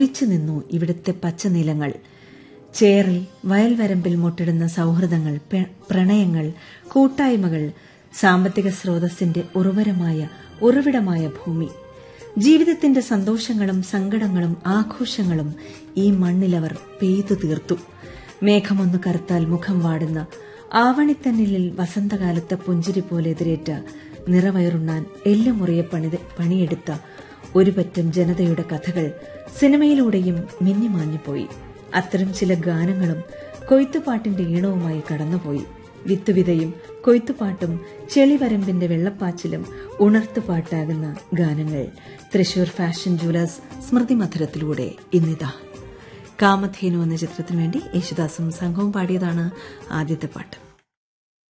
ഒളിച്ചു നിന്നു ഇവിടുത്തെ പച്ചനിലങ്ങൾ ചേറിൽ വയൽവരമ്പിൽ മുട്ടിടുന്ന സൌഹൃദങ്ങൾ പെ- പ്രണയങ്ങൾ കൂട്ടായ്മകൾ സാമ്പത്തിക സ്രോതസ്സിന്റെ ഉറവരമായ ഉറവിടമായ ഭൂമി ജീവിതത്തിന്റെ സന്തോഷങ്ങളും സങ്കടങ്ങളും ആഘോഷങ്ങളും ഈ മണ്ണിലവർ പെയ്തു തീർത്തു മേഘമൊന്നു കറുത്താൽ മുഖം വാടുന്ന ആവണിത്തന്നിലിൽ വസന്തകാലത്തെ പുഞ്ചിരി പോലെ എതിരേറ്റ നിറവയറുണ്ണാൻ എല്ലുമുറിയെ പണിത് പണിയെടുത്ത ഒരു പറ്റം ജനതയുടെ കഥകൾ സിനിമയിലൂടെയും മിന്നിമാഞ്ഞുപോയി അത്തരം ചില ഗാനങ്ങളും കൊയ്ത്തുപാട്ടിന്റെ ഈണവുമായി കടന്നുപോയി വിത്തുവിതയും കൊയ്ത്തുപാട്ടും ചെളിവരമ്പിന്റെ വെള്ളപ്പാച്ചിലും ഉണർത്തുപാട്ടാകുന്ന ഗാനങ്ങൾ തൃശൂർ ഫാഷൻ ജുവലേഴ്സ് സ്മൃതി മധുരത്തിലൂടെ ഇന്നിതാ കാമധേനു എന്ന ചിത്രത്തിനു വേണ്ടി യേശുദാസും സംഘവും പാടിയതാണ് ആദ്യത്തെ പാട്ട്